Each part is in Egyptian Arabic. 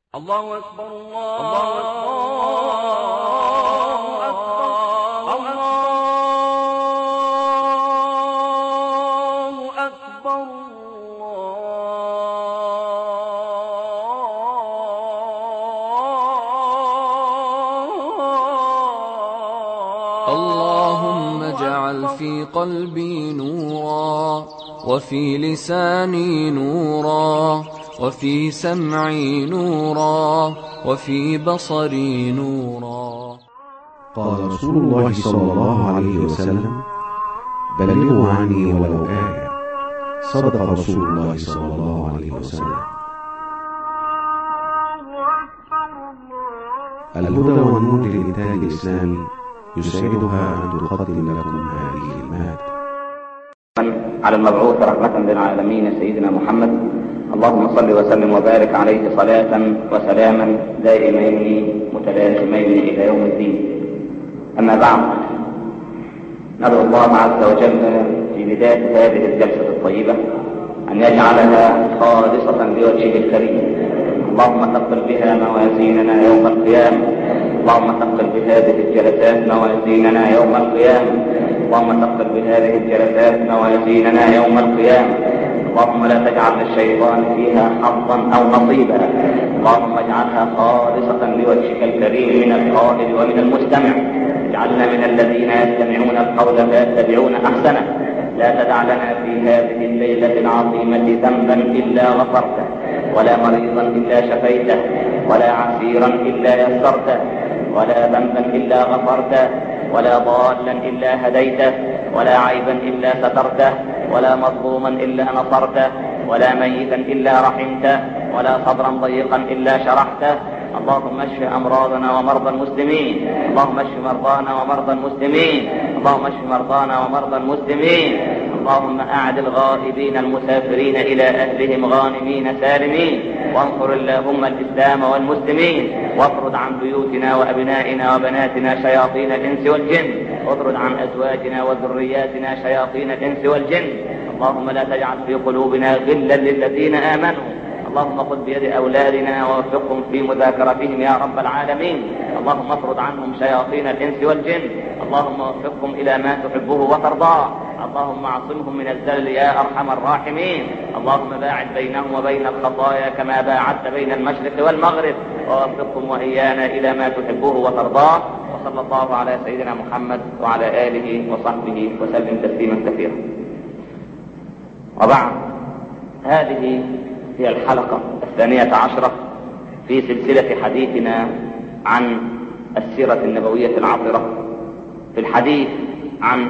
الله أكبر الله أكبر الله أكبر اللهم اجعل في قلبي نورا وفي لساني نورا وفي سمعي نورا وفي بصري نورا قال رسول الله صلى الله عليه وسلم بلغوا عني ولو آية صدق رسول الله صلى الله عليه وسلم الهدى والنور للإنتاج الإسلامي يسعدها أن تقدم لكم هذه المادة على المبعوث رحمة للعالمين سيدنا محمد اللهم صل وسلم وبارك عليه صلاة وسلاما دائمين متلازمين إلى يوم الدين أما بعد ندعو الله عز وجل في بداية هذه الجلسة الطيبة أن يجعلها خالصة لوجهه الكريم اللهم ثقل بها موازيننا يوم القيامة اللهم ثقل بهذه الجلسات موازيننا يوم القيامة اللهم ثقل بهذه الجلسات موازيننا يوم القيامة اللهم لا تجعل للشيطان فيها حظا أو نصيبا اللهم اجعلها خالصة لوجهك الكريم من القائل ومن المستمع اجعلنا من الذين يستمعون القول فيتبعون أحسنه لا تدع لنا في هذه الليلة العظيمة ذنبا إلا غفرته ولا مريضا إلا شفيته ولا عسيرا إلا يسرته ولا ذنبا إلا غفرته ولا ضالا إلا هديته ولا عيبا إلا سترته ولا مظلوما إلا نصرته ولا ميتا إلا رحمته ولا صدرا ضيقا إلا شرحته اللهم اشف امراضنا ومرضى المسلمين اللهم اشف مرضانا ومرضى المسلمين اللهم اشف مرضانا ومرضى المسلمين اللهم اعد الغائبين المسافرين الى اهلهم غانمين سالمين وانصر اللهم الاسلام والمسلمين واطرد عن بيوتنا وابنائنا وبناتنا شياطين الانس والجن واطرد عن ازواجنا وذرياتنا شياطين الانس والجن اللهم لا تجعل في قلوبنا غلا للذين امنوا اللهم خذ بيد أولادنا ووفقهم في مذاكرتهم يا رب العالمين اللهم اطرد عنهم شياطين الإنس والجن اللهم وفقهم إلى ما تحبه وترضاه اللهم اعصمهم من الزلل يا أرحم الراحمين اللهم باعد بينهم وبين الخطايا كما باعدت بين المشرق والمغرب ووفقهم وإيانا إلى ما تحبه وترضاه وصلى الله على سيدنا محمد وعلى آله وصحبه وسلم تسليما كثيرا وبعد هذه هي الحلقة الثانية عشرة في سلسلة حديثنا عن السيرة النبوية العطرة في الحديث عن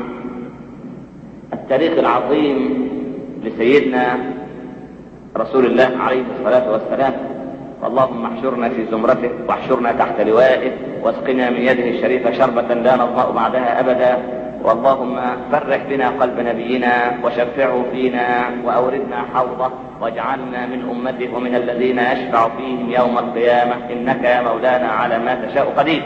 التاريخ العظيم لسيدنا رسول الله عليه الصلاة والسلام اللهم احشرنا في زمرته واحشرنا تحت لوائه واسقنا من يده الشريفة شربة لا نظمأ بعدها أبدا واللهم فرح بنا قلب نبينا وشفعه فينا وأوردنا حوضه واجعلنا من أمته ومن الذين يشفع فيهم يوم القيامة إنك يا مولانا على ما تشاء قدير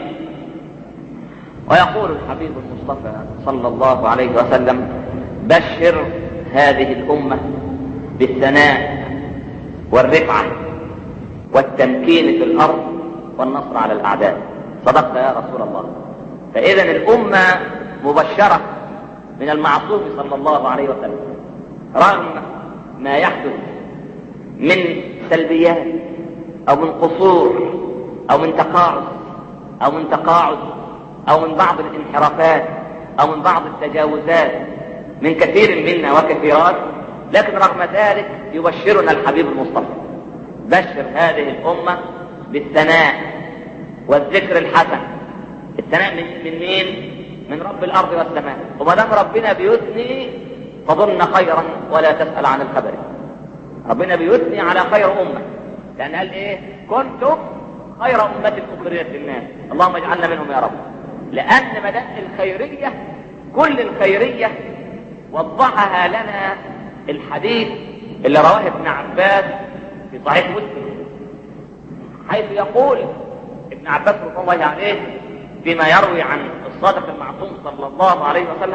ويقول الحبيب المصطفى صلى الله عليه وسلم بشر هذه الأمة بالثناء والرفعة والتمكين في الأرض والنصر على الأعداء صدقت يا رسول الله فإذا الأمة مبشرة من المعصوم صلى الله عليه وسلم رغم ما يحدث من سلبيات أو من قصور أو من تقاعس أو من تقاعد أو من بعض الانحرافات أو من بعض التجاوزات من كثير منا وكثيرات لكن رغم ذلك يبشرنا الحبيب المصطفى بشر هذه الأمة بالثناء والذكر الحسن الثناء من, من مين؟ من رب الأرض والسماء وما دام ربنا بيثني فظن خيرا ولا تسأل عن الخبر ربنا بيثني على خير أمة لأن قال إيه كنتم خير أمة أخرجت للناس اللهم اجعلنا منهم يا رب لأن مدى الخيرية كل الخيرية وضحها لنا الحديث اللي رواه ابن عباس في صحيح مسلم حيث يقول ابن عباس رضي الله عليه فيما يروي عن الصادق المعصوم صلى الله عليه وسلم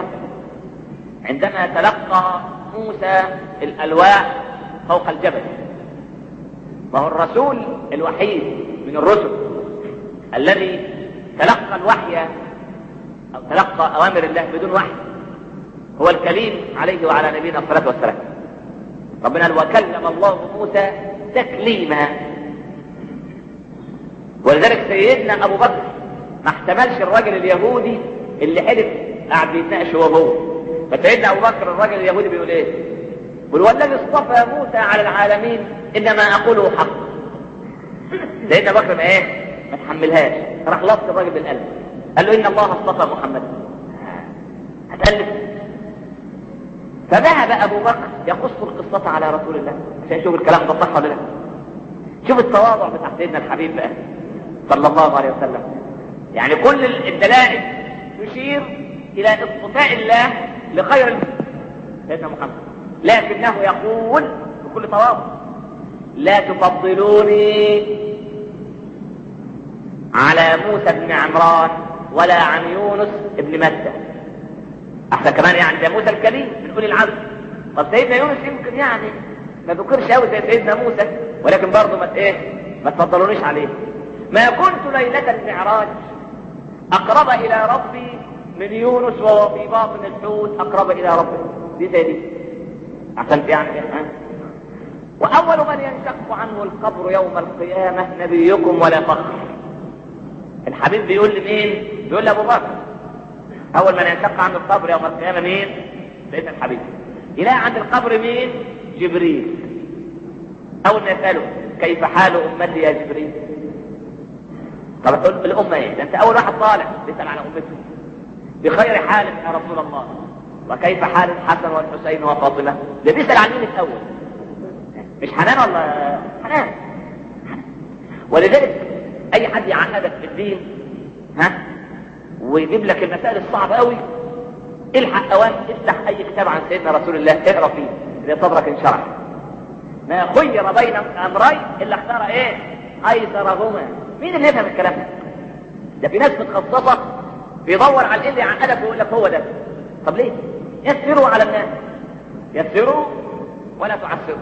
عندما تلقى موسى الألواح فوق الجبل ما هو الرسول الوحيد من الرسل الذي تلقى الوحي او تلقى اوامر الله بدون وحي هو الكليم عليه وعلى نبينا الصلاه والسلام ربنا قال وكلم الله موسى تكليما ولذلك سيدنا ابو بكر ما احتملش الراجل اليهودي اللي حلف قاعد بيتناقش هو وهو فسيدنا ابو بكر الراجل اليهودي بيقول ايه؟ بيقول والذي اصطفى موسى على العالمين انما اقوله حق سيدنا ابو بكر ما ايه؟ ما تحملهاش راح لط الراجل بالقلب قال له ان الله اصطفى محمد هتألف فذهب ابو بكر يقص القصة على رسول الله عشان يشوف الكلام ده صح ولا لا شوف التواضع بتاع سيدنا الحبيب بقى صلى الله عليه وسلم يعني كل الدلائل تشير الى اصطفاء الله لخير المسلمين سيدنا محمد لكنه يقول بكل تواضع لا تفضلوني على موسى بن عمران ولا عن يونس بن متى احنا كمان يعني ده موسى الكليم من اولي العزم طب سيدنا يونس يمكن يعني ما ذكرش قوي زي سيدنا موسى ولكن برضه ما ايه ما تفضلونيش عليه ما كنت ليلة المعراج اقرب الى ربي من يونس وهو في باطن الحوت اقرب الى ربي دي زي دي عشان يعني ها واول من ينشق عنه القبر يوم القيامة نبيكم ولا فخر الحبيب بيقول لمين بيقول لابو بكر اول من ينشق عنه القبر يوم القيامة مين سيدنا الحبيب يلاقي عند القبر مين جبريل اول ما يسأله كيف حال امتي يا جبريل طب تقول الامة ايه ده انت اول واحد طالع بيسأل على امته بخير حال يا رسول الله وكيف حال الحسن والحسين وفاطمة ده بيسأل عن مين الاول مش حنان ولا حنان ولذلك اي حد يعقدك في الدين ها ويجيب لك المسائل الصعبة قوي الحق اوان افتح اي كتاب عن سيدنا رسول الله اقرا فيه اذا صدرك انشرح ما خير بين امرين الا اختار ايه ايسرهما مين اللي يفهم الكلام ده ده في ناس متخصصه بيدور على ايه اللي يعقدك ويقول لك هو ده طب ليه يسروا على الناس يسروا ولا تعسروا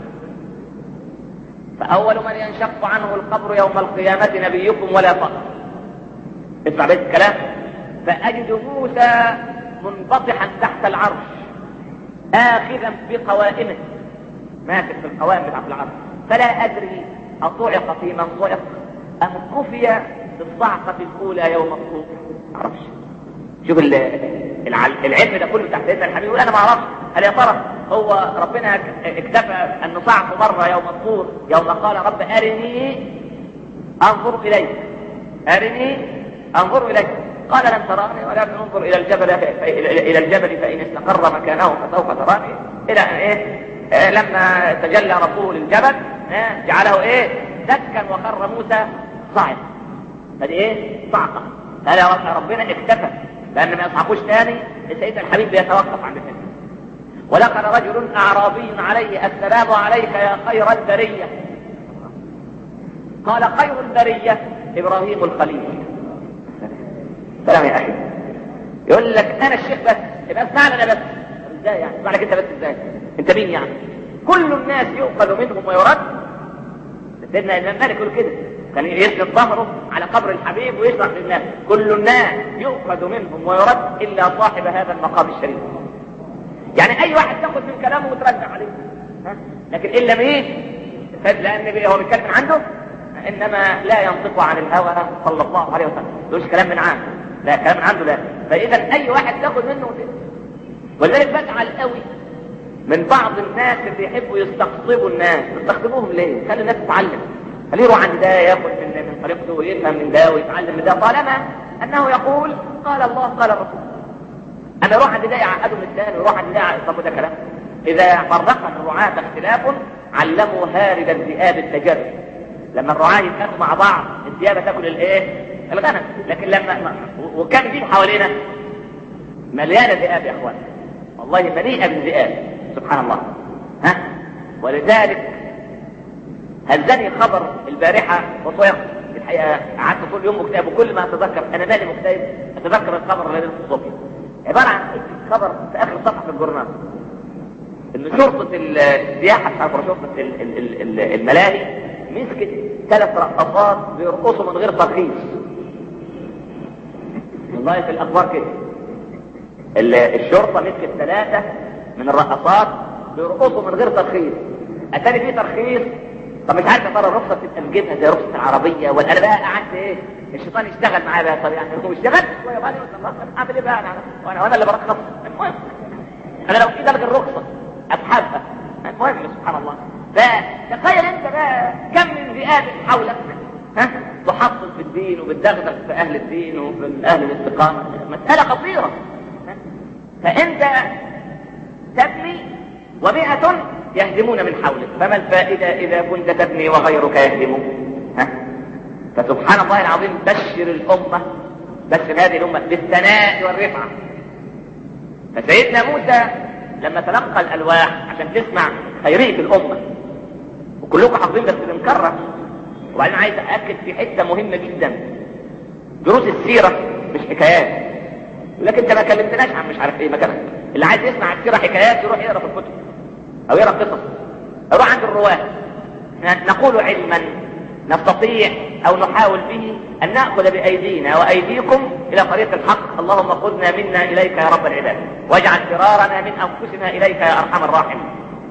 فاول من ينشق عنه القبر يوم القيامه نبيكم ولا فقر اسمع بيت الكلام فاجد موسى منبطحا تحت العرش اخذا بقوائمه ماسك في القوائم بتاعت العرش فلا ادري اطعق في من صعق ام كفي في الصعقه الاولى يوم الطوق معرفش شوف ال- الع- العلم ده كله بتاع سيدنا الحبيب يقول انا ما اعرفش هل يا ترى هو ربنا اكتفى ان صعق مره يوم الطور يوم قال رب ارني انظر اليك ارني انظر اليك قال لن تراني ولكن انظر الى الجبل الى الجبل فان استقر مكانه فسوف تراني الى ان ايه آه، لما تجلى ربه للجبل آه، جعله ايه دكا وخر موسى صاعقا فدي ايه صعقه قال يا رب ربنا اكتفى لان ما يصعقوش تاني سيدنا الحبيب بيتوقف عند كده ولقد رجل اعرابي عليه السلام عليك يا خير البريه قال خير البريه ابراهيم الخليل سلام يا اخي يقول لك انا الشيخ بس يبقى اسمعني انا بس طب ازاي يعني اسمع لك انت بس ازاي انت مين يعني كل الناس يؤخذ منهم ويرد سيدنا الامام مالك يقول كده كان يسند ظهره على قبر الحبيب ويشرح للناس كل الناس يؤخذ منهم ويرد الا صاحب هذا المقام الشريف يعني اي واحد تاخذ من كلامه وترجع عليه ها؟ لكن الا مين لان هو بيتكلم من عنده انما لا ينطق عن الهوى صلى الله عليه وسلم يقولش كلام من عنده لا كلام من عنده لا فاذا اي واحد تاخذ منه وتنسى ولذلك بزعل قوي من بعض الناس اللي يحبوا يستقطبوا الناس يستقطبوهم ليه؟ خلي الناس تتعلم خليه يروح عند ده ياخذ من من طريقته ويفهم من ده ويتعلم من ده طالما انه يقول قال الله قال الرسول انا اروح عند ده يعقده من الثاني ويروح عند ده طب ده كلام اذا فرق الرعاة اختلاف علموا هارب الذئاب التجرد لما الرعاة يتخانقوا مع بعض الذئاب تاكل الايه؟ الغنم لكن لما وكان جيل حوالينا مليانه ذئاب يا اخوان والله مليئه بالذئاب سبحان الله ها ولذلك هزني خبر البارحه وصيغ الحقيقه قعدت طول يوم مكتئب وكل ما اتذكر انا مالي مكتئب اتذكر الخبر اللي نزل الصبح عباره عن خبر في اخر صفحه في الجورنال ان شرطه السياحه بتاعت شرطه ال- ال- ال- ال- الملاهي مسكت ثلاث رقصات بيرقصوا من غير ترخيص والله في الاخبار كده ال- الشرطه مسكت ثلاثه من الرقصات بيرقصوا من غير ترخيص اتاني في ترخيص طب مش عارف يا ترى الرخصه تبقى نجيبها زي رخصه العربيه ولا انا بقى قعدت ايه الشيطان يشتغل معايا بقى طب يعني هو اشتغلت شويه بعدين قلت الله طب اعمل ايه بقى انا وانا وانا اللي برخص المهم انا لو كده الغي الرخصه اسحبها المهم سبحان الله فتخيل انت بقى كم من ذئاب حولك ها تحصل في الدين وبتدغدغ في اهل الدين وفي اهل الاستقامه مساله خطيره ها؟ فانت تبني ومئة يهدمون من حولك فما الفائدة إذا كنت تبني وغيرك يهدم ها؟ فسبحان الله العظيم بشر الأمة بشر هذه الأمة بالثناء والرفعة فسيدنا موسى لما تلقى الألواح عشان تسمع خيرية الأمة وكلكم حافظين بس بنكرر وبعدين عايز أأكد في حتة مهمة جدا دروس السيرة مش حكايات لكن انت ما كلمتناش عن مش عارف ايه مكانك اللي عايز يسمع السيره حكايات يروح يقرا في الكتب او يقرا قصص يروح عند الرواه ن- نقول علما نستطيع او نحاول به ان ناخذ بايدينا وايديكم الى طريق الحق اللهم خذنا منا اليك يا رب العباد واجعل فرارنا من انفسنا اليك يا ارحم الراحمين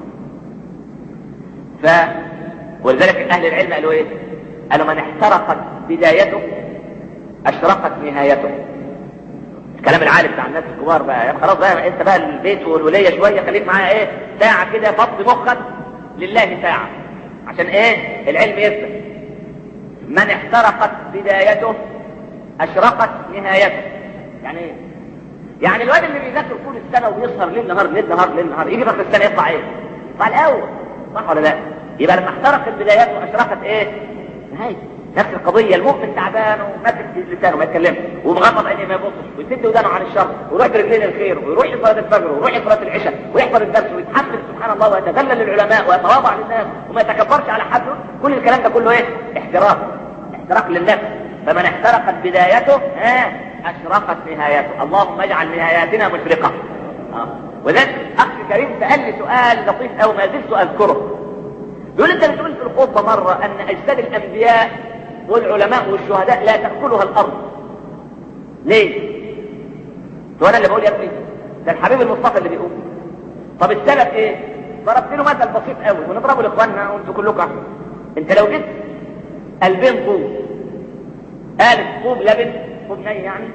ف ولذلك اهل العلم قالوا ايه قالوا من احترقت بدايته اشرقت نهايته الكلام العالي بتاع الناس الكبار بقى يا خلاص بقى انت بقى البيت والوليه شويه خليك معايا ايه ساعه كده فضي مخك لله ساعه عشان ايه العلم يثبت من احترقت بدايته اشرقت نهايته يعني ايه يعني الواد اللي بيذاكر طول السنه وبيسهر ليل نهار ليل نهار ليل نهار يجي بس السنه يطلع ايه؟ يطلع الاول صح ولا لا؟ يبقى لما احترقت بدايته اشرقت ايه؟ نهايته نفس القضية المؤمن تعبان وماسك لسانه ما يتكلمش ومغمض عينيه ما يبصش ويسد ودانه عن الشر ويروح برجلين الخير ويروح لصلاة الفجر ويروح لصلاة العشاء ويحضر الدرس ويتحمل سبحان الله ويتذلل للعلماء ويتواضع للناس وما يتكبرش على حد كل الكلام ده كله ايه؟ احتراق احتراق للنفس فمن احترقت بدايته ها اشرقت نهايته اللهم اجعل نهاياتنا مشرقة آه. وذلك اخ كريم سأل لي سؤال لطيف او ما زلت اذكره يقول انت بتقول في الخطبة مرة ان اجساد الانبياء والعلماء والشهداء لا تأكلها الارض ليه هو انا اللي بقول يا ابني ده الحبيب المصطفى اللي بيقول طب السبب ايه ضربت له مثل بسيط قوي ونضربه لاخواننا وانتوا كلكم انت لو جبت قلبين طوب قالب طوب لبن طوب ني يعني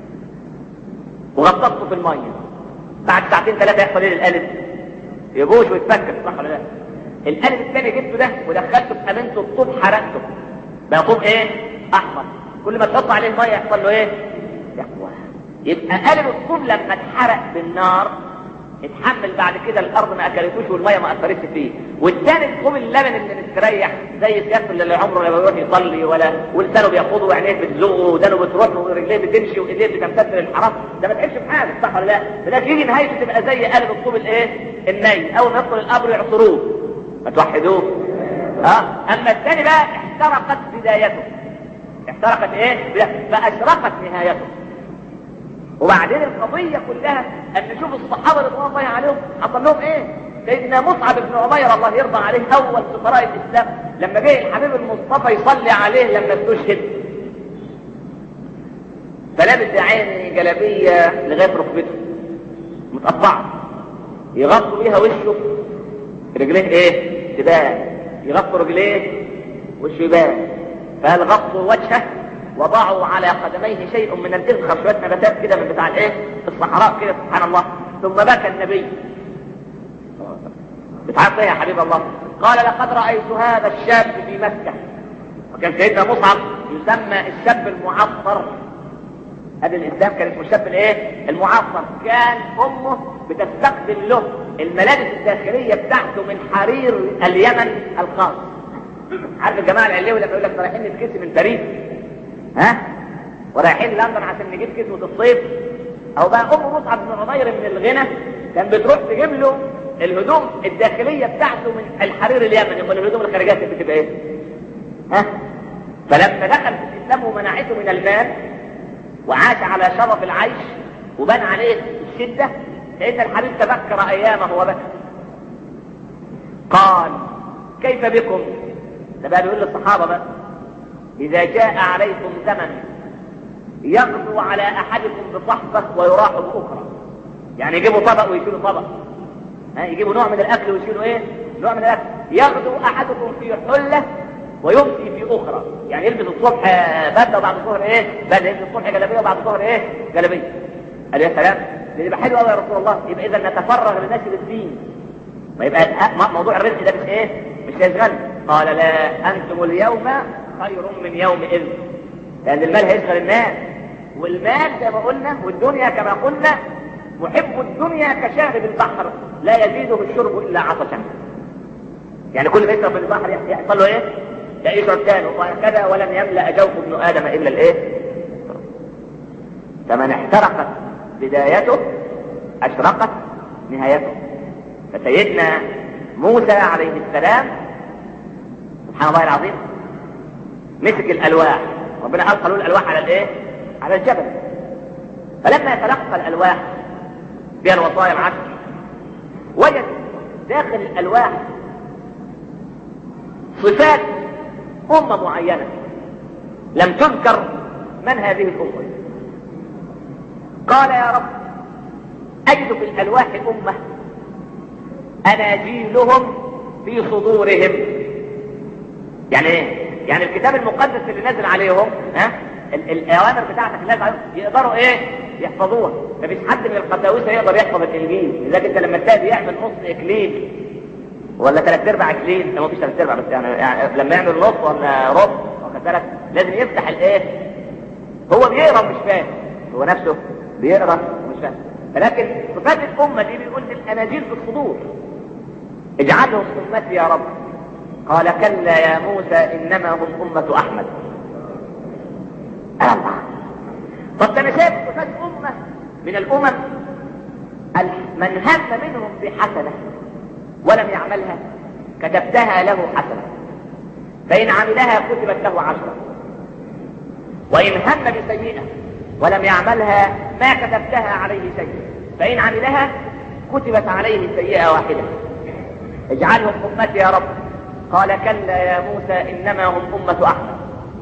وغطسته في الميه بعد ساعتين ثلاثه يحصل ايه للقالب يبوش ويتفكك صح ولا لا القالب الثاني جبته ده ودخلته في امانته الطوب حرقته بقى طوب ايه احمر كل ما تحط عليه الميه يحصل له ايه يقوى يبقى قالب الطوب لما اتحرق بالنار اتحمل بعد كده الارض ما اكلتوش والميه ما اثرتش فيه والثاني الطوب اللبن اللي مستريح زي سيادته اللي عمره لا بيروح يصلي ولا ولسانه بيقوده وعينيه بتزغه ودانه بتروح ورجليه بتمشي وايديه بتمتد للحرام ده ما تعبش في حاجه صح ولا لا؟ بدك يجي نهايته تبقى زي قالب الطوب الايه؟ الني اول ما يدخل القبر يعصروه ما توحدوه ها اما الثاني بقى احترقت بدايته احترقت ايه فاشرقت نهايته وبعدين القضية كلها ان نشوف الصحابة رضوان الله عليهم حصل لهم ايه سيدنا مصعب بن عمير الله يرضى عليه اول سفراء الاسلام لما جه الحبيب المصطفى يصلي عليه لما استشهد فلابس يا عيني جلابية لغاية ركبته متقطعة يغطوا بيها وشه رجليه ايه تبان يغطوا رجليه وشه يبان فقال غطوا وجهه وضعوا على قدميه شيء من الإذخر شوية نباتات كده من بتاع الايه الصحراء كده سبحان الله ثم بكى النبي بتعرف ايه يا حبيب الله قال لقد رأيت هذا الشاب في مكة وكان سيدنا مصعب يسمى الشاب المعصر هذا الإسلام كان اسمه الشاب الايه المعصر كان أمه بتستخدم له الملابس الداخلية بتاعته من حرير اليمن الخاص عارف الجماعة العلوي لما يقول لك رايحين نتكسي من باريس ها ورايحين لندن عشان نجيب كسوة الصيف او بقى ام مصعب بن عمير من الغنى كان بتروح تجيب له الهدوم الداخلية بتاعته من الحرير اليمني امال الهدوم الخارجية كانت بتبقى ايه ها فلما دخل في الاسلام ومنعته من المال وعاش على شرف العيش وبان عليه الشدة سيدنا الحبيب تذكر ايامه وبكى قال كيف بكم ده بقى بيقول للصحابة بقى إذا جاء عليكم زمن يغدو على أحدكم بصحبة ويراح بأخرى يعني يجيبوا طبق ويشيلوا طبق ها يجيبوا نوع من الأكل ويشيلوا إيه؟ نوع من الأكل يغدو أحدكم في حلة ويمسي في أخرى يعني يلبس الصبح بدلة وبعد الظهر إيه؟ بدلة يلبس الصبح جلابية وبعد الظهر إيه؟ جلابية قال يا سلام ده يبقى حلو قوي يا رسول الله يبقى إذا نتفرغ لنشر الدين ما يبقى موضوع الرزق ده مش إيه؟ مش هيشغلنا قال لا أنتم اليوم خير من يومئذ لأن المال هيشغل الناس والمال زي ما قلنا والدنيا كما قلنا محب الدنيا كشارب البحر لا يزيده الشرب إلا عطشا يعني كل ما يشرب من البحر يحصل له ايه؟ يشرب تاني وهكذا ولن يملأ جوف ابن آدم إلا الايه؟ فمن احترقت بدايته أشرقت نهايته فسيدنا موسى عليه السلام سبحان الله العظيم مسك الألواح ربنا ألقى له الألواح على الايه؟ على الجبل فلما تلقى الألواح فيها الوصايا العشر وجد داخل الألواح صفات أمة معينة لم تذكر من هذه الأمة قال يا رب أجد في الألواح أمة أناجيلهم في صدورهم يعني ايه؟ يعني الكتاب المقدس اللي نازل عليهم ها ال- الاوامر بتاعتك اللي نازل عليهم يقدروا ايه يحفظوها مفيش حد من القساوسه يقدر يحفظ الانجيل لذلك انت لما تلاقي يعمل نص اكليل ولا ثلاث ارباع اكليل ما فيش ثلاث ارباع بس يعني, يعني لما يعمل نص ولا ربع واخد بالك لازم يفتح الايه هو بيقرا ومش فاهم هو نفسه بيقرا ومش فاهم ولكن صفات الامه دي بيقول الاناجيل في الصدور اجعلهم امتي يا رب قال كلا يا موسى انما هم امه احمد الله طب ده انا شايف صفات امه من الامم ال- من هم منهم بحسنه ولم يعملها كتبتها له حسنه فان عملها كتبت له عشره وان هم بسيئه ولم يعملها ما كتبتها عليه شيء فان عملها كتبت عليه سيئه واحده اجعلهم امتي يا رب قال كلا يا موسى انما هم امه احمد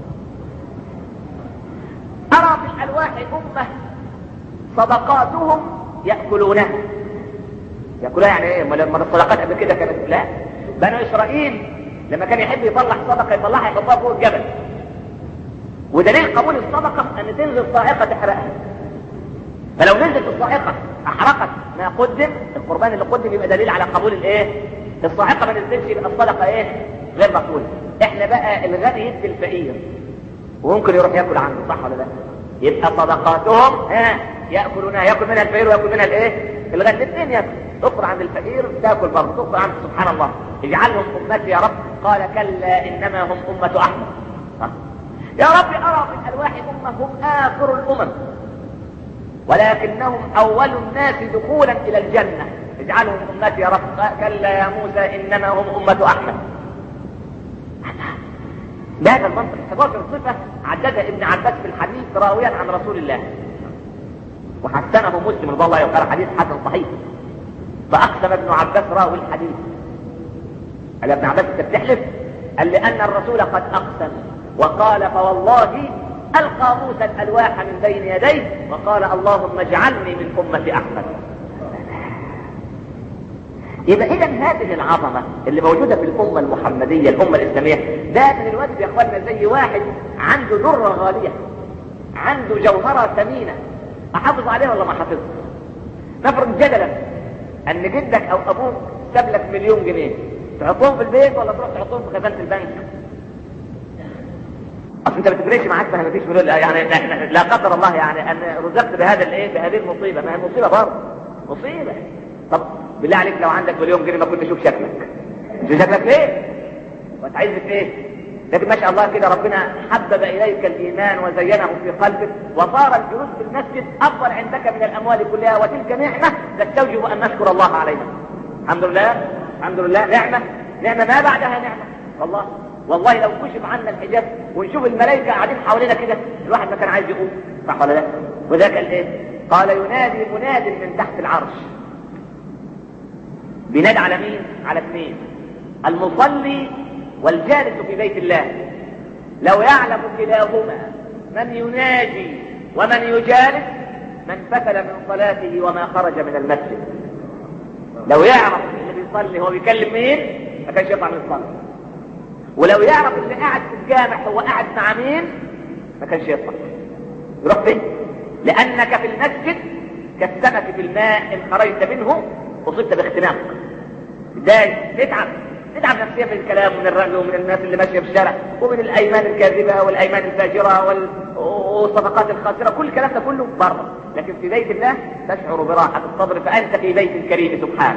ارى في الالواح امه صدقاتهم ياكلونها ياكلوها يعني ايه ما لما الصدقات قبل كده كانت لا بنو اسرائيل لما كان يحب يطلع صدقه يطلعها يحطها فوق الجبل ودليل قبول الصدقه ان تنزل صاعقه تحرقها فلو نزلت الصاعقه احرقت ما قدم القربان اللي قدم يبقى دليل على قبول الايه الصاعقه ما نزلتش يبقى الصدقه ايه غير مقبوله احنا بقى الغني يدي الفقير وممكن يروح ياكل عنده صح ولا لا يبقى صدقاتهم ها ياكلونها ياكل منها الفقير وياكل منها الايه الغني الاثنين ياكل تقر عند الفقير تاكل برضه تقر عند سبحان الله اجعلهم امتي يا رب قال كلا انما هم امه احمد صح. يا رب ارى في الالواح امه هم اخر الامم ولكنهم اول الناس دخولا الى الجنه اجعلهم امتي يا رب كلا يا موسى انما هم امه احمد بهذا المنطق 11 صفه عددها ابن عباس في الحديث راويا عن رسول الله وحسنه مسلم رضي الله عنه وقال حديث حسن صحيح فاقسم ابن عباس راوي الحديث قال ابن عباس انت بتحلف قال لان الرسول قد اقسم وقال فوالله القى موسى الالواح من بين يديه وقال اللهم اجعلني من امه احمد يبقى اذا هذه العظمه اللي موجوده في الامه المحمديه الامه الاسلاميه ده من الواجب يا اخواننا زي واحد عنده ذره غاليه عنده جوهره ثمينه احافظ عليها ولا ما احافظها نفرض جدلا ان جدك او ابوك ساب لك مليون جنيه تحطهم في البيت ولا تروح تحطهم في خزانه البنك اصل انت ما تفرقش معاك ما فيش مليون يعني لا, لا قدر الله يعني ان رزقت بهذا الايه بهذه المصيبه ما هي مصيبه برضه مصيبه طب بالله عليك لو عندك مليون جنيه ما كنت اشوف شكلك شوف شكلك ليه وانت عايز في ايه لكن ما شاء الله كده ربنا حبب اليك الايمان وزينه في قلبك وصار الجلوس في المسجد افضل عندك من الاموال كلها وتلك نعمه تستوجب ان نشكر الله عليها الحمد لله الحمد لله نعمه نعمه ما بعدها نعمه والله والله لو كشف عنا الحجاب ونشوف الملائكه قاعدين حوالينا كده الواحد ما كان عايز يقوم صح ولا لا وذاك الايه قال ينادي مناد من تحت العرش بينادي على مين على اثنين المصلي والجالس في بيت الله لو يعلم كلاهما من يناجي ومن يجالس من فتل من صلاته وما خرج من المسجد لو يعرف اللي بيصلي هو بيكلم مين ما كانش يطلع من الصلاه ولو يعرف اللي قاعد في الجامع هو قاعد مع مين ما كانش يطلع يروح فين لانك في المسجد كالسمك في الماء ان خرجت منه اصبت باختناق ازاي تتعب تتعب نفسيا من الكلام ومن الرجل ومن الناس اللي ماشيه في الشارع ومن الايمان الكاذبه والايمان الفاجره وال... والصفقات الخاسره كل الكلام ده كله بره لكن في بيت الله تشعر براحه الصدر فانت في بيت الكريم سبحانه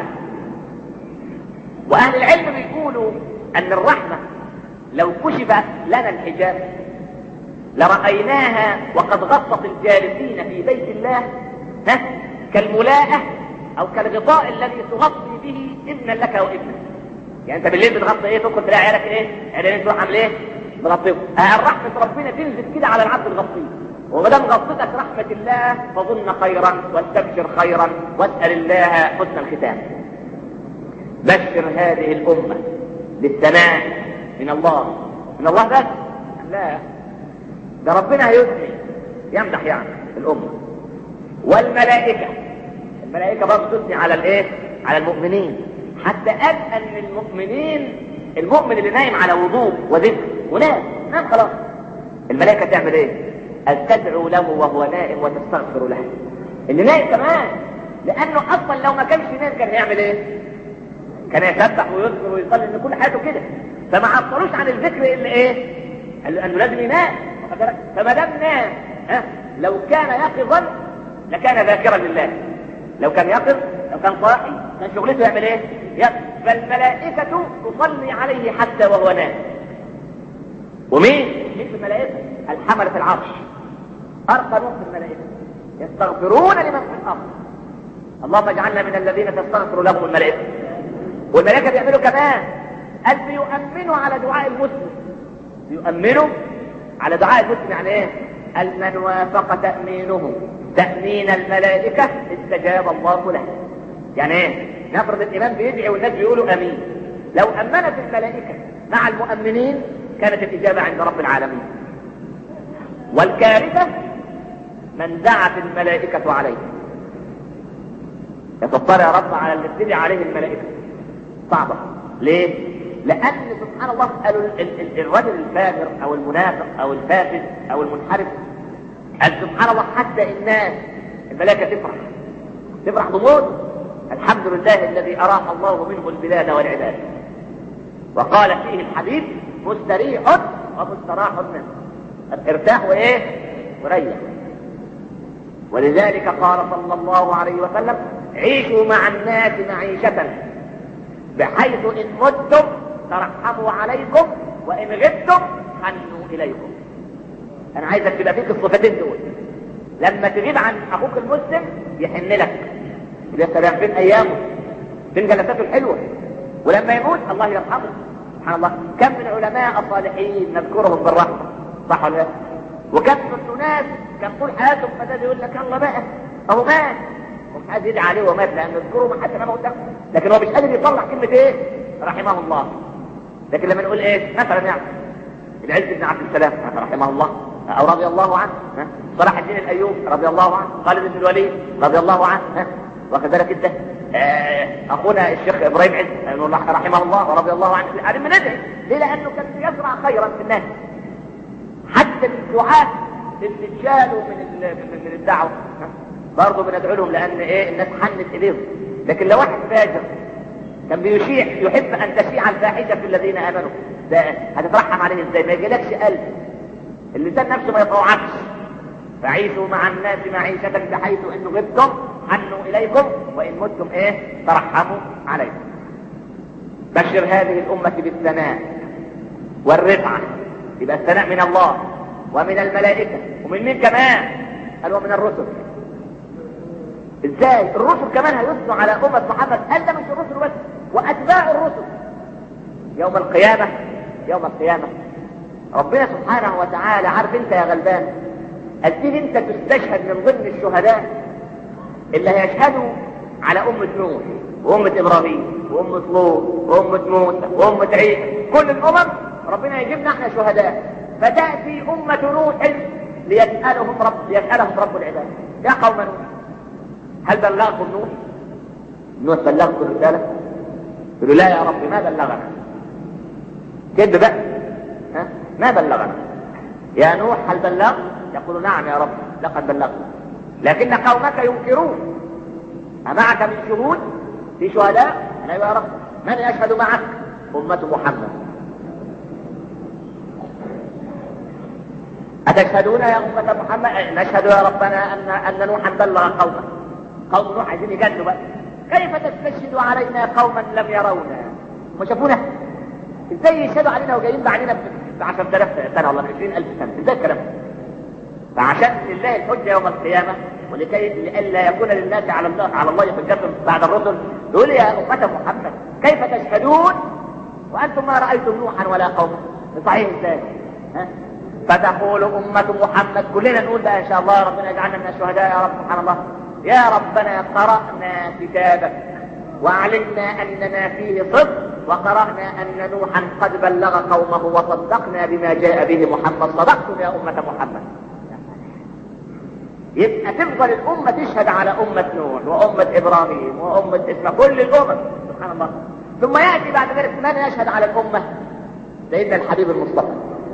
واهل العلم بيقولوا ان الرحمه لو كشف لنا الحجاب لرأيناها وقد غطت الجالسين في بيت الله ها كالملاءة أو كالغطاء الذي تغطي به ابنا لك وابنا يعني أنت بالليل بتغطي إيه تدخل تلاقي عيالك إيه؟ عيالين تروح عامل إيه؟ مغطيهم آه رحمة ربنا تنزل كده على العبد تغطيه وما دام غطتك رحمة الله فظن خيرا واستبشر خيرا واسأل الله حسن الختام بشر هذه الأمة بالثناء من الله من الله بس لا ده ربنا هيثني يمدح يعني الأمة والملائكة الملائكة برضه تثني على الايه؟ على المؤمنين حتى قال ان المؤمنين المؤمن اللي نايم على وضوء وذكر ونام نام خلاص الملائكة تعمل ايه؟ أن تدعو له وهو نائم وتستغفر له اللي نايم كمان لأنه أصلا لو ما كانش نايم كان هيعمل ايه؟ كان يسبح ويذكر ويصلي ان كل حياته كده فما عطلوش عن الذكر الا ايه؟ قال له انه لازم ينام فما دام نام ها لو كان يقظا لكان ذاكرا لله لو كان يقظ لو كان صاحي كان شغلته يعمل ايه؟ يقظ فالملائكة تصلي عليه حتى وهو نام ومين؟ مين في الملائكة؟ الحملة في العرش أرقى نوع في الملائكة يستغفرون لمن في الأرض اللهم اجعلنا من الذين تستغفر لهم الملائكة والملائكة بيعملوا كمان قال بيؤمنوا على دعاء المسلم بيؤمنوا على دعاء المسلم يعني ايه؟ قال من وافق تأمينه تأمين الملائكة استجاب الله له يعني ايه؟ نفرض الإمام بيدعي والناس بيقولوا أمين لو أمنت الملائكة مع المؤمنين كانت الإجابة عند رب العالمين والكارثة من دعت الملائكة عليه يتطلع يا رب على اللي ابتدي عليه الملائكة صعبة ليه؟ لأن سبحان الله قالوا ال- ال- ال- الرجل الفاجر أو المنافق أو الفاسد أو المنحرف قال سبحان الله حتى الناس الملائكة تفرح تفرح بموت الحمد لله الذي أراح الله منه البلاد والعباد وقال فيه الحبيب مستريح ومستراح منه ارتاح وايه وريح ولذلك قال صلى الله عليه وسلم عيشوا مع الناس معيشة بحيث إن متم ترحموا عليكم وإن غبتم حنوا إليكم أنا عايزك تبقى فيك الصفتين دول لما تغيب عن أخوك المسلم يحن لك يا سلام فين أيامه فين جلساته الحلوة ولما يموت الله يرحمه سبحان الله كم من علماء صالحين نذكرهم بالرحمة صح ولا لا؟ وكم من ناس كان طول حياتهم فده يقول لك الله بقى اهو مات ومش عايز يدعي عليه ومات لان يذكره حتى ما موته لكن هو مش قادر يطلع كلمه ايه؟ رحمه الله لكن لما نقول ايه؟ مثلا يعني العز بن عبد السلام رحمه الله او رضي الله عنه ها؟ صلاح الدين الايوبي رضي الله عنه خالد بن الوليد رضي الله عنه ها؟ واخد بالك انت آه، اخونا الشيخ ابراهيم عز رحمه الله ورضي الله عنه قاعدين بندعي ليه؟ لانه كان يزرع خيرا في الناس حتى الدعاة اللي اتشالوا من ال- من من الدعوه برضه بندعو لهم لان ايه الناس حنت اليهم لكن لو واحد فاجر كان بيشيع يحب ان تشيع الفاحشه في الذين امنوا ده هتترحم عليه ازاي ما يجيلكش قلب اللسان نفسه ما يطوعكش فعيشوا مع الناس معيشة بحيث ان غبتم حنوا اليكم وان متم ايه ترحموا عليكم بشر هذه الامة بالثناء والرفعة يبقى الثناء من الله ومن الملائكة ومن مين كمان قال ومن الرسل ازاي الرسل كمان هيثنوا على أمة محمد قال ده مش الرسل بس وأتباع الرسل يوم القيامة يوم القيامة ربنا سبحانه وتعالى عارف انت يا غلبان قد ايه انت تستشهد من ضمن الشهداء اللي هيشهدوا على أمة نوح وأمة إبراهيم وأمة لوط وأمة موسى وأمة عيسى كل الأمم ربنا يجيبنا احنا شهداء فتأتي أمة نوح ليسألهم رب ليسألهم رب العباد يا قوم نوح هل بلغكم نوح؟ نوح بلغكم الرسالة؟ يقولوا لا يا رب ما بلغنا كذب بقى ها؟ ما بلغنا يا نوح هل بلغت؟ يقول نعم يا رب لقد بلغت لكن قومك ينكرون أمعك من شهود في شهداء؟ أيوة يا رب من يشهد معك؟ أمة محمد أتشهدون يا أمة محمد نشهد يا ربنا أن أن نوحا بلغ قومه قوم نوح عايزين يجادلوا بقى كيف تستشهد علينا قوما لم يرونا ما شافونا ازاي يشهدوا علينا وجايين بعدنا ب 10000 سنه ولا ب 20000 سنه ازاي الكلام ده فعشان لله الحجه يوم القيامه ولكي لئلا يكون للناس على الله على الله حجه بعد الرسل يقول يا امه محمد كيف تشهدون وانتم ما رايتم نوحا ولا قوما صحيح ازاي ها فتقول أمة محمد كلنا نقول بقى إن شاء الله ربنا يجعلنا من الشهداء يا رب سبحان الله يا ربنا قرأنا كتابك وعلمنا أننا فيه صدق وقرأنا أن نوحا قد بلغ قومه وصدقنا بما جاء به محمد صدقتم يا أمة محمد يبقى تفضل الأمة تشهد على أمة نوح وأمة إبراهيم وأمة إسماعيل كل الأمم سبحان الله ثم يأتي بعد ذلك من يشهد على الأمة سيدنا الحبيب المصطفى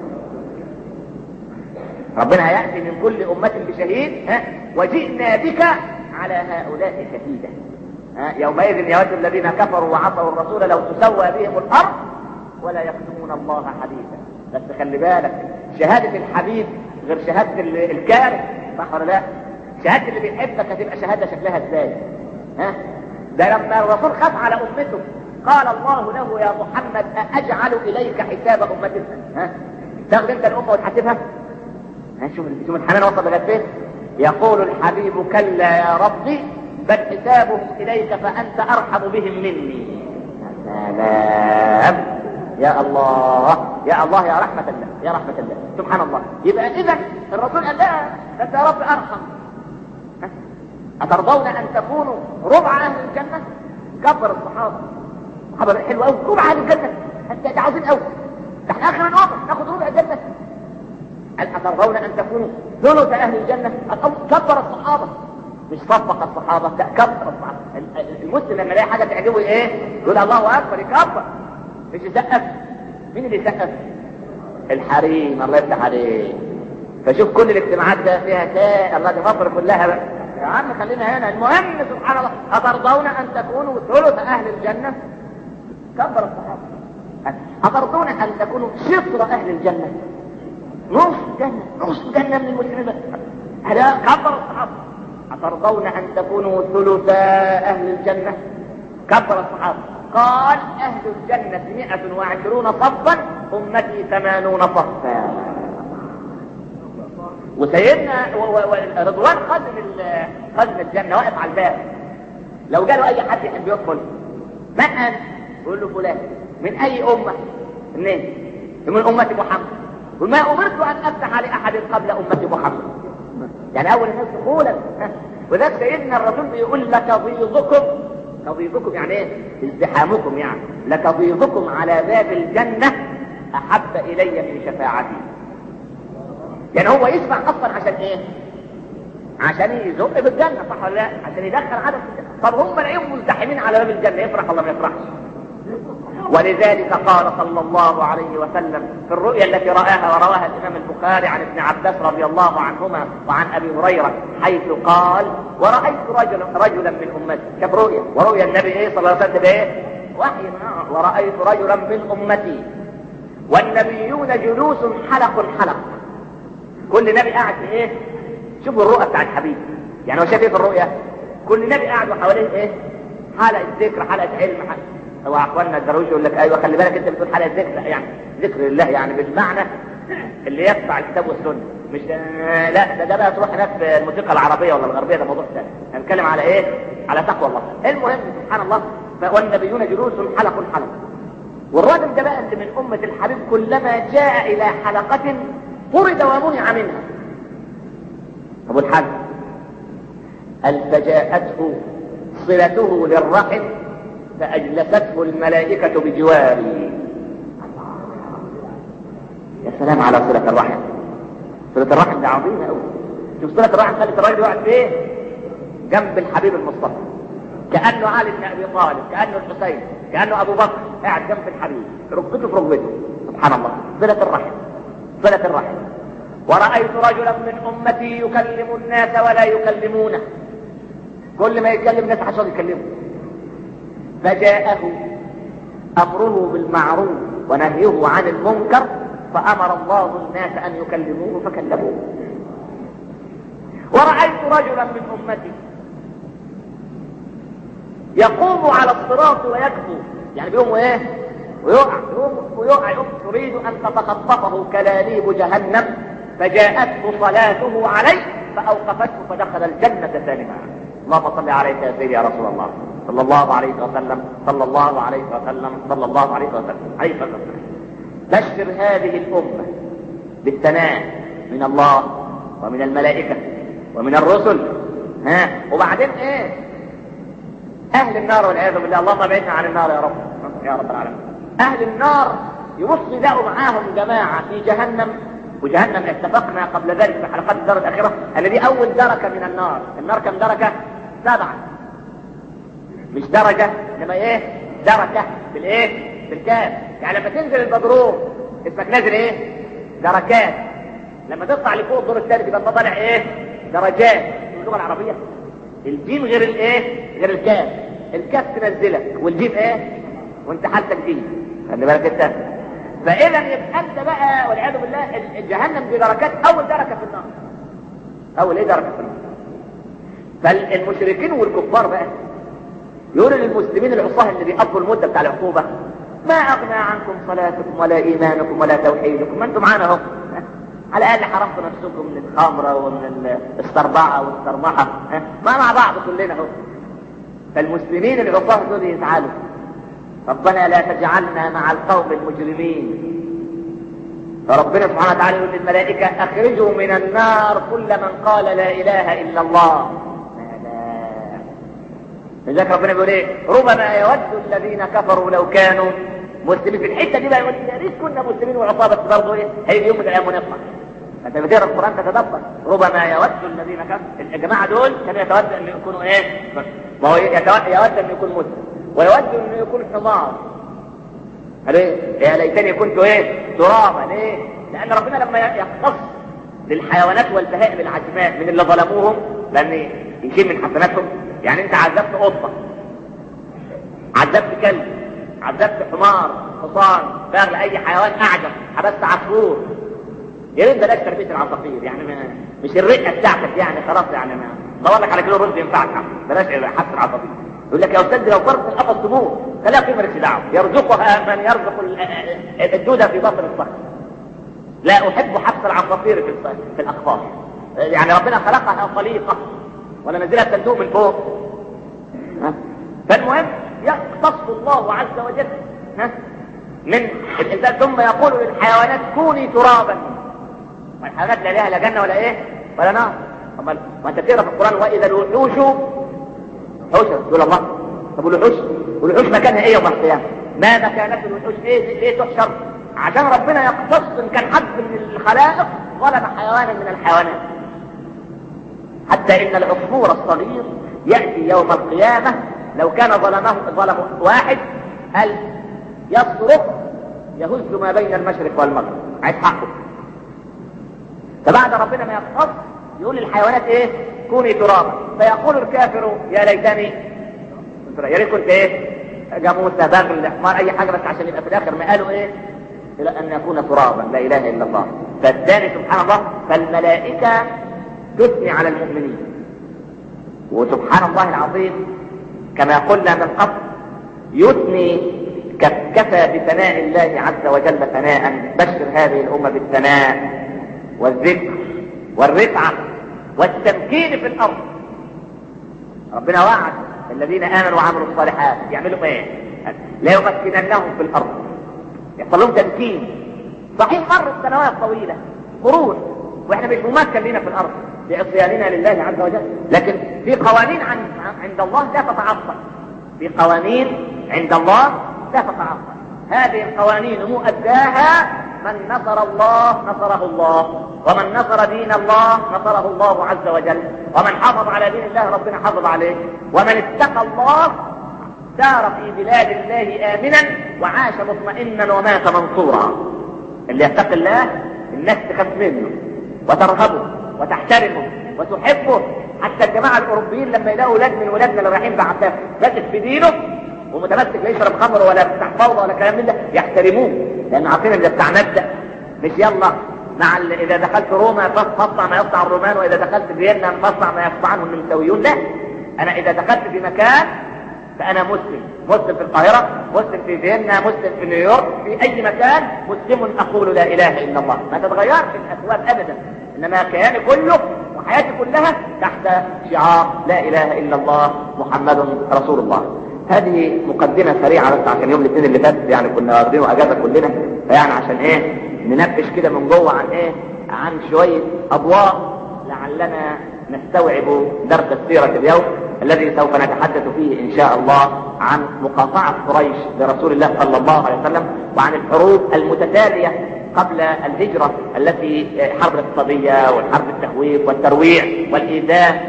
ربنا هيأتي من كل أمة بشهيد ها وجئنا بك على هؤلاء شهيدا ها يومئذ يود الذين كفروا وعصوا الرسول لو تسوى بهم الأرض ولا يكتمون الله حديثا بس خلي بالك شهادة الحبيب غير شهادة ال- الكاره صح ولا لا؟ شهادة اللي بيحبك هتبقى شهادة شكلها ازاي؟ ها؟ ده لما الرسول خاف على أمته قال الله له يا محمد أجعل إليك حساب أمتك ها؟ تاخد أنت الأمة وتحاسبها؟ شوف شوف الحنان وصل لغايه فين يقول الحبيب كلا يا ربي بل حسابهم اليك فانت ارحم بهم مني سلام يا الله يا الله يا رحمة الله يا رحمة الله سبحان الله يبقى إذا الرسول قال لا أنت يا رب أرحم ها؟ أترضون أن تكونوا ربع أهل الجنة كبر الصحابة الصحابة حلوة أوي ربع أهل الجنة أنت ده عاوزين أوي ده احنا آخر الأمر ناخد ربع الجنة هل أترضون أن تكونوا ثلث أهل الجنة الأمر كبر الصحابة مش صفق الصحابة لا كبر الصحابة ال- ال- المسلم لما يلاقي حاجة تعجبه إيه يقول الله أكبر يكبر مش يسقف مين اللي يسقف الحريم الله يفتح عليه فشوف كل الاجتماعات ده فيها تاء الله دي مصر كلها بقى يا عم خلينا هنا المهم سبحان الله أترضون أن تكونوا ثلث أهل الجنة كبر الصحابة أترضون أن تكونوا شطر أهل الجنة نص جنة نص جنة من المسلمين هذا كبر الصحابة أترضون أن تكونوا ثلثا أهل الجنة كبر الصحابة قال أهل الجنة مئة وعشرون صفا أمتي ثمانون صفا وسيدنا و- و- و- رضوان خزن ال- خزن الجنة واقف على الباب لو جاله أي حد يحب يدخل من أنت؟ يقول له فلان من أي أمة؟ منين؟ من أمة محمد وما أمرت أن أفتح لأحد قبل أمة محمد يعني أول الناس دخولا وذلك سيدنا الرسول بيقول لك ضيظكم كضيظكم يعني ايه؟ ازدحامكم يعني لك ضيظكم على باب الجنة أحب إلي من شفاعتي يعني هو يشفع أصلا عشان إيه؟ عشان يزق بالجنة صح ولا لا؟ عشان يدخل عدد في الجنة طب هم لاقيهم مزدحمين على باب الجنة يفرح ولا ما يفرحش؟ ولذلك قال صلى الله عليه وسلم في الرؤيا التي رآها ورواها الإمام البخاري عن ابن عباس رضي الله عنهما وعن أبي هريرة حيث قال ورأيت رجلا رجلا من أمتي شاف رؤيا ورؤيا النبي إيه صلى الله عليه وسلم إيه؟ وحي آه. ورأيت رجلا من أمتي والنبيون جلوس حلق حلق كل نبي قاعد في إيه؟ شوفوا الرؤى بتاع الحبيب يعني هو شاف إيه في الرؤيا؟ كل نبي قاعد وحواليه إيه؟ حلقة ذكر حلقة علم حلقة هو اخواننا الدرويش يقول لك ايوه خلي بالك انت بتقول حلقه ذكر لا، يعني ذكر الله يعني بالمعنى اللي يتبع الكتاب والسنه مش آه، لا ده ده بقى تروح هناك في الموسيقى العربيه ولا الغربيه ده موضوع ثاني هنتكلم على ايه؟ على تقوى الله المهم سبحان الله ف- والنبيون جلوس حلق حلق والراجل ده بقى اللي من امه الحبيب كلما جاء الى حلقه طرد ومنع منها ابو الحاج قال فجاءته صلته للرحم فأجلسته الملائكة بجواري يا سلام على صلة الرحم صلة الرحم دي عظيمة قوي شوف صلة الرحم خلت الراجل يقعد فين جنب الحبيب المصطفى كأنه علي بن أبي طالب كأنه الحسين كأنه أبو بكر قاعد جنب الحبيب ركبته في ركبته سبحان الله صلة الرحم صلة الرحم ورأيت رجلا من أمتي يكلم الناس ولا يكلمونه كل ما يكلم الناس عشان يكلمه فجاءه أمره بالمعروف ونهيه عن المنكر فأمر الله الناس أن يكلموه فكلموه ورأيت رجلا من أمتي يقوم على الصراط ويكفو يعني بيقوم ايه ويقع يقوم ويقع يقوم تريد ان تتخطفه كلاليب جهنم فجاءته صلاته عليه فاوقفته فدخل الجنه سالما اللهم صل عليك يا سيدي يا رسول الله صلى الله عليه وسلم صلى الله عليه وسلم صلى الله عليه وسلم عليه وسلم بشر هذه الامه بالثناء من الله ومن الملائكه ومن الرسل ها وبعدين ايه اهل النار والعياذ بالله اللهم ابعدنا عن النار يا رب يا رب العالمين اهل النار يبص يلاقوا معاهم جماعه في جهنم وجهنم اتفقنا قبل ذلك في حلقات الدار الاخيره ان دي اول دركه من النار النار كم دركه سبعه مش درجه انما ايه دركه بالايه بالكاف يعني لما تنزل البدروم اسمك نازل ايه دركات لما تطلع لفوق الدور الثالث يبقى انت طالع ايه درجات اللغه العربيه الجيم غير الايه غير الكاف الكاف تنزلك والجيم ايه وانت حالتك دي خلي بالك انت فاذا يبقى انت بقى والعياذ بالله جهنم دي دركات اول دركه في النار اول ايه دركه في النار فالمشركين والكفار بقى يقولوا للمسلمين العصاه اللي بيقضوا المده بتاع العقوبه ما اغنى عنكم صلاتكم ولا ايمانكم ولا توحيدكم ما انتم معانا اهو على الاقل حرمتوا نفسكم من الخمره ومن السربعه والسرمحه ما مع بعض كلنا اهو فالمسلمين العصاه دول يزعلوا ربنا لا تجعلنا مع القوم المجرمين فربنا سبحانه وتعالى يقول للملائكة أخرجوا من النار كل من قال لا إله إلا الله لذلك ربنا بيقول ايه ربما يود الذين كفروا لو كانوا مسلمين في الحته دي بقى يقول يا ريت كنا مسلمين وعصابه بس برضه ايه هيجي يوم من الايام ونطلع انت بتقرا القران تتدبر ربما يود الذين كفروا الجماعه دول كانوا يتود ان يكونوا ايه ما هو يتود, يود ان يكون مسلم ويود انه يكون حمار ليه؟ يا ليتني كنت ايه ترابا ليه؟ لان ربنا لما يختص للحيوانات والبهائم العجماء من اللي ظلموهم لان يشيل من حسناتهم يعني انت عذبت قطه عذبت كلب عذبت حمار حصان بغل اي حيوان اعجب حبست عصفور يا ريت بلاش تربيه العصافير يعني ما مش الرقه بتاعتك يعني خلاص يعني ما دور لك على كيلو رز ينفعك بلاش حبس العصافير يقول لك يا استاذ لو فرض القفص تموت خليها قيمه مالكش دعوه يرزقها من يرزق الدوده في بطن الصخر لا احب حبس العصافير في في الاقفاص يعني ربنا خلقها خليقه ولا نزلها صندوق من فوق ها؟ فالمهم يقتص الله عز وجل ها؟ من الانسان ثم يقول للحيوانات كوني ترابا والحيوانات لا لها لا جنه ولا ايه ولا نار امال ما انت بتقرا في القران واذا الوحوش حوشة تقول الله طب والوحوش والوحوش مكانها ايه يوم القيامه ما مكانة الوحوش ايه ليه تحشر عشان ربنا يقتص ان كان حد من الخلائق ظلم حيوانا من الحيوانات حتى ان العصفور الصغير ياتي يوم القيامه لو كان ظلمه ظلم واحد هل يصرخ يهز ما بين المشرق والمغرب عايز حقه فبعد ربنا ما يقتص يقول للحيوانات ايه كوني ترابا فيقول الكافر يا ليتني يا ريت كنت ايه جاموسه بغل حمار اي حاجه بس عشان يبقى في الاخر ما قالوا ايه الى ان يكون ترابا لا اله الا الله فالثاني سبحان الله فالملائكه تثني على المؤمنين وسبحان الله العظيم كما قلنا من قبل يثني كفى بثناء الله عز وجل ثناء بشر هذه الامه بالثناء والذكر والرفعه والتمكين في الارض ربنا وعد الذين امنوا وعملوا الصالحات يعملوا ايه لا يمكننهم في الارض يحصل لهم تمكين صحيح مرت سنوات طويله قرون واحنا مش ممكن لنا في الارض بعصياننا لله عز وجل لكن في قوانين عن عند الله لا تتعطل بقوانين عند الله لا تتعطل هذه القوانين مؤداها من نصر الله نصره الله ومن نصر دين الله نصره الله عز وجل ومن حافظ على دين الله ربنا حافظ عليه ومن اتقى الله سار في بلاد الله آمنا وعاش مطمئنا ومات منصورا اللي يتقي الله الناس تخاف منه وترهبه وتحترمه وتحبه حتى الجماعة الأوروبيين لما يلاقوا ولاد من ولادنا اللي رايحين بعثات ماسك في دينه ومتمسك لا يشرب خمر ولا بتاع فوضى ولا كلام من ده يحترموه لأن عارفين ان ده بتاع مبدأ مش يلا مع ال... إذا دخلت روما فاصنع ما يصنع الرومان وإذا دخلت فيينا فاصنع ما يصنعه النمساويون لا أنا إذا دخلت في مكان فأنا مسلم مسلم في القاهرة مسلم في فيينا مسلم في نيويورك في أي مكان مسلم أقول لا إله إلا الله ما تتغيرش الأسباب أبدا إنما كياني كله وحياتي كلها تحت شعار لا إله إلا الله محمد رسول الله هذه مقدمة سريعة بس عشان يوم الاثنين اللي فات يعني كنا واخدينه اجازة كلنا فيعني عشان ايه ننبش كده من جوه عن ايه عن شوية اضواء لعلنا نستوعب درس السيرة اليوم الذي سوف نتحدث فيه ان شاء الله عن مقاطعة قريش لرسول الله صلى الله عليه وسلم وعن الحروب المتتالية قبل الهجرة التي حرب الاقتصادية والحرب التخويف والترويع والإيذاء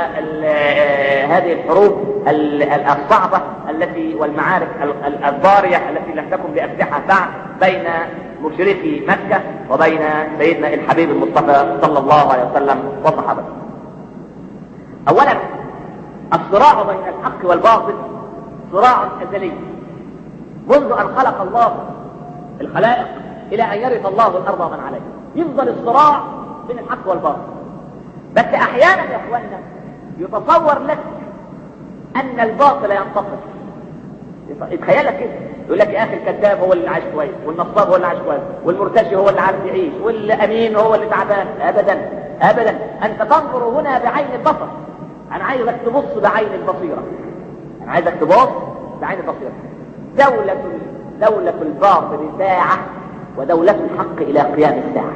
وهذه الحروب الصعبة التي والمعارك الضارية التي لم تكن بأسلحة بعد بين مشركي مكة وبين سيدنا الحبيب المصطفى صلى الله عليه وسلم وصحابته أولا الصراع بين الحق والباطل صراع أزلي منذ أن خلق الله الخلائق الى ان يرث الله الارض ومن عليها يفضل الصراع بين الحق والباطل بس احيانا يا اخواننا يتصور لك ان الباطل ينتصر يتخيلك كده يقول لك يا اخي الكذاب هو اللي عايش كويس والنصاب هو اللي عايش كويس والمرتشي هو اللي عارف يعيش والامين هو اللي تعبان ابدا ابدا انت تنظر هنا بعين البصر انا عايزك تبص بعين البصيره انا عايزك تبص بعين البصيره دولة دولة الباطل ساعة ودولة الحق إلى قيام الساعة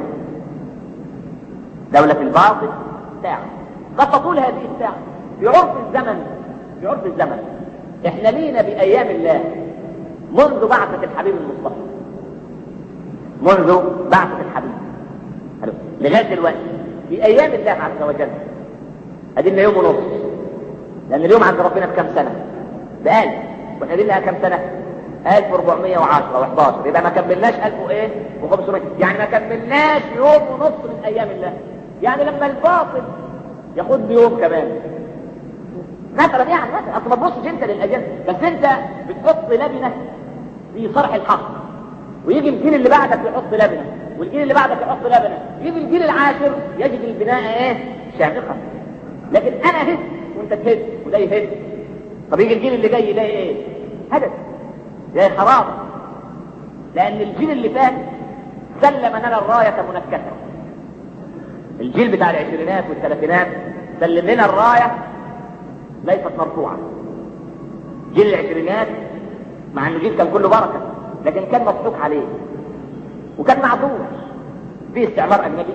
دولة الباطل ساعة قد تطول هذه الساعة في عرف الزمن في عرف الزمن احنا لينا بأيام الله منذ بعثة الحبيب المصطفى منذ بعثة الحبيب حلو. لغاية دلوقتي في أيام الله عز وجل أدينا يوم ونص لأن اليوم عند ربنا بكم سنة بألف واحنا لنا كم سنة 1410 و11 يبقى ما كملناش 1000 وايه و500 يعني ما كملناش يوم ونص من ايام الله يعني لما الباطل ياخد له يوم كمان مثلا يعني مثلا اصل ما تبصش انت للاجنده بس انت بتحط لبنه في صرح الحق ويجي الجيل اللي بعدك يحط لبنه والجيل اللي بعدك يحط لبنه يجي الجيل العاشر يجد البناء ايه شامخه لكن انا هد وانت تهد وده يهد طب يجي الجيل اللي جاي يلاقي ايه هدف زي حرام لان الجيل اللي فات سلم لنا الراية منكسة الجيل بتاع العشرينات والثلاثينات سلم لنا الراية ليست مرفوعة جيل العشرينات مع انه جيل كان كله بركة لكن كان مضحوك عليه وكان معذور في استعمار اجنبي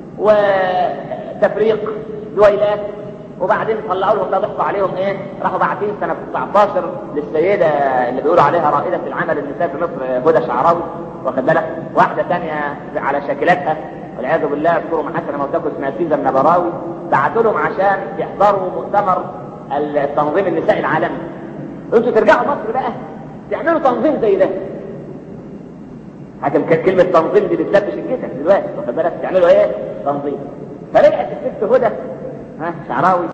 وتفريق دويلات وبعدين طلعوا لهم ده ضحكوا عليهم ايه راحوا باعتين سنه 19 للسيده اللي بيقولوا عليها رائده العمل النساء في مصر هدى شعراوي واخد بالك واحده ثانيه على شاكلتها والعياذ بالله اذكروا محسن موتاكم اسمها سيزا النبراوي بعتوا لهم عشان يحضروا مؤتمر التنظيم النسائي العالمي انتوا ترجعوا مصر بقى تعملوا تنظيم زي ده حكم كلمة تنظيم دي بتلبش الجسم دلوقتي واخد بالك تعملوا ايه؟ تنظيم فرجعت الست هدى ها شعراوي